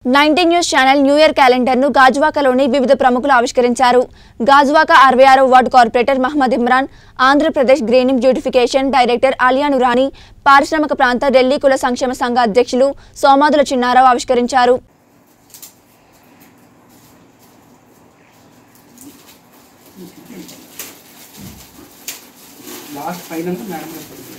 Nineteen news channel new year calendar ను గాజువాకలోని వివిధ ప్రముఖులు ఆవిష్కరించారు గాజువాక అరవై ఆరో ward corporator Mohammed Imran Andhra Pradesh greening beautification director Aliya Nurani పారిశ్రామిక ప్రాంత ఢిల్లీ కుల సంక్షేమ సంఘ అధ్యక్షులు సోమాదుల చిన్నారావు ఆవిష్కరించారు లాస్ట్ ఫైనల్ మేడం గారు పడుతుంది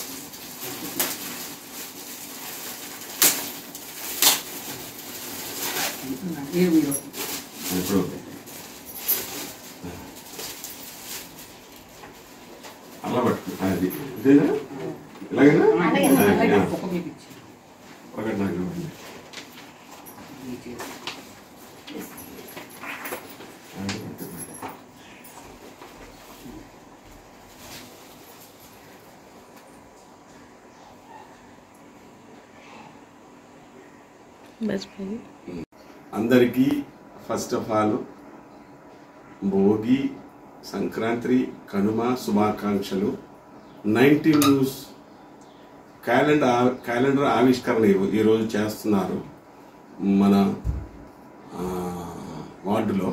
మీరు మీరు ఇప్పుడు అలా పట్టుకో అది ఇదేనా ఇలాగేనా అలాగే ఆ, ఒక్క మీకు ఇచ్చి ఒకటి నాకు ఇవ్వండి. మీ చేతి. అది పట్టుకోండి. అందరికీ first of all Bhogi Sankranti Kanuma శుభాకాంక్షలు నైన్టీన్ న్యూస్ క్యాలెండర్ క్యాలెండర్ ఆవిష్కరణ ఈ- ఈరోజు చేస్తున్నారు మన ఆ, వార్డులో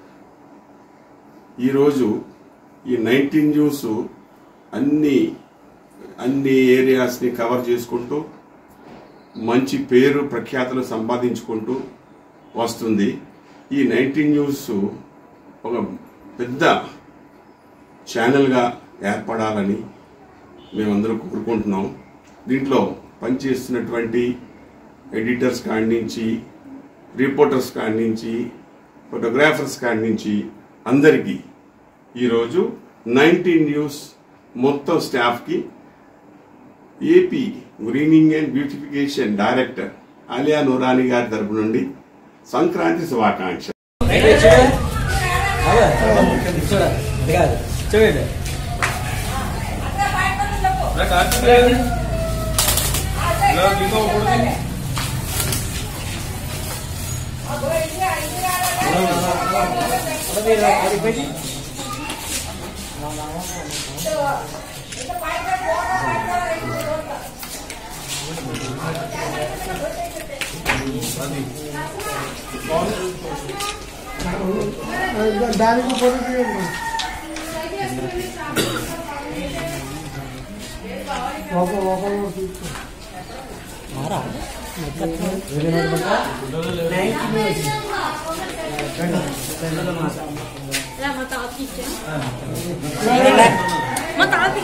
ఈరోజు ఈ నైన్టీన్ న్యూస్ అన్ని అన్ని ఏరియాస్ని కవర్ చేసుకుంటూ మంచి పేరు ప్రఖ్యాతులు సంపాదించుకుంటూ వస్తుంది ఈ నైన్టీన్ న్యూస్ ఒక పెద్ద ఛానల్గా ఏర్పడాలని మేమందరం కోరుకుంటున్నాం దీంట్లో పనిచేస్తున్నటువంటి ఎడిటర్స్ కాడి నుంచి రిపోర్టర్స్ కాడి నుంచి ఫోటోగ్రాఫర్స్ కాడి నుంచి అందరికీ ఈరోజు నైన్టీన్ న్యూస్ మొత్తం స్టాఫ్కి AP greening and beautification director Aliya Noorani గారి తరపు నుండి సంక్రాంతి శుభాకాంక్ష చూడండి దానికి పొరుగు ఒక ఒక తీసుకో మా తాతకి మా తాతకి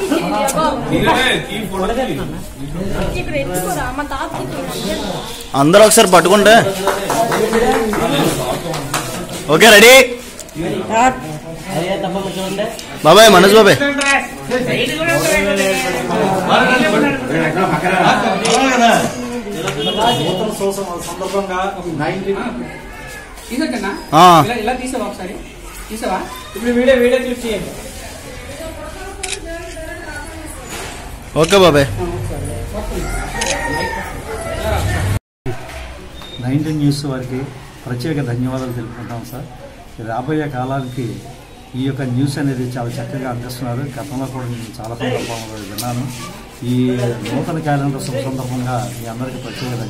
ఇక్కడ ఎత్తుకోరా మా తాతకి అందరూ ఒకసారి పట్టుకుంటే ఓకే రెడీ బాబాయ్ మనోజ్ బాబాయ్ నూతన సంవత్సరం సందర్భంగా తీసొచ్చన్నా ఆ. ఇలా ఇలా తీసావా ఒకసారి తీసావా ఇప్పుడు వీడియో వీడియో క్లిప్ చేయండి ఓకే బాబాయ్ నైన్టీన్ న్యూస్ వారికి ప్రత్యేక ధన్యవాదాలు తెలుపుకుంటాం సార్ రాబోయే కాలానికి ఈ యొక్క న్యూస్ అనేది చాలా చక్కగా అందిస్తున్నారు గతంలో కూడా నేను చాలా సందర్భంలో విన్నాను ఈ నూతన క్యాలెండర్ శుభ సందర్భంగా మీ అందరికీ ప్రత్యేక ధన్యవాదాలు.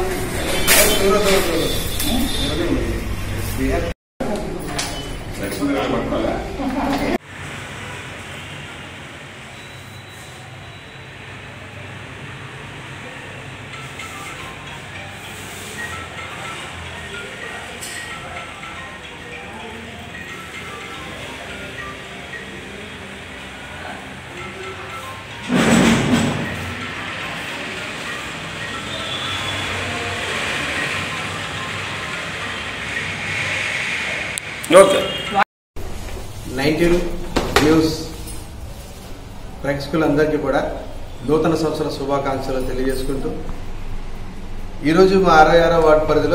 నైన్టీన్ న్యూస్ ప్రేక్షకులందరికీ కూడా నూతన సంవత్సర శుభాకాంక్షలు తెలియజేసుకుంటూ ఈరోజు మా అరవై ఆరో వార్డు పరిధిలో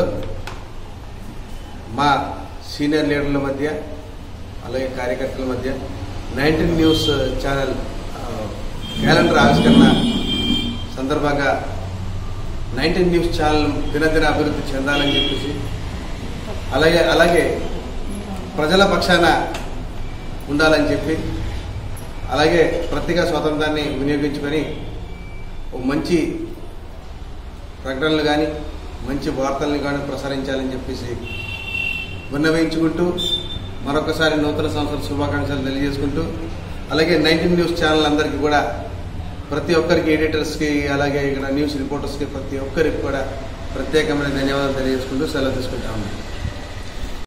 మా సీనియర్ లీడర్ల మధ్య అలాగే కార్యకర్తల మధ్య నైన్టీన్ న్యూస్ ఛానల్ ఆ, క్యాలెండర్ ఆవిష్కరణ సందర్భంగా నైన్టీన్ న్యూస్ ఛానల్ దినదిన అభివృద్ధి చెందాలని చెప్పేసి అలాగే అలాగే ప్రజల పక్షాన ఉండాలని చెప్పి అలాగే పత్రికా స్వాతంత్రాన్ని వినియోగించుకొని ఒక మంచి ప్రకటనలు కానీ మంచి వార్తల్ని కానీ ప్రసారించాలని చెప్పేసి విన్నవించుకుంటూ మరొకసారి నూతన సంవత్సర శుభాకాంక్షలు తెలియజేసుకుంటూ అలాగే నైన్టీన్ న్యూస్ ఛానల్ అందరికీ కూడా ప్రతి ఒక్కరికి ఎడిటర్స్కి అలాగే ఇక్కడ న్యూస్ రిపోర్టర్స్కి ప్రతి ఒక్కరికి కూడా ప్రత్యేకమైన ధన్యవాదాలు తెలియజేసుకుంటూ సెలవు తీసుకుంటా ఉన్నాను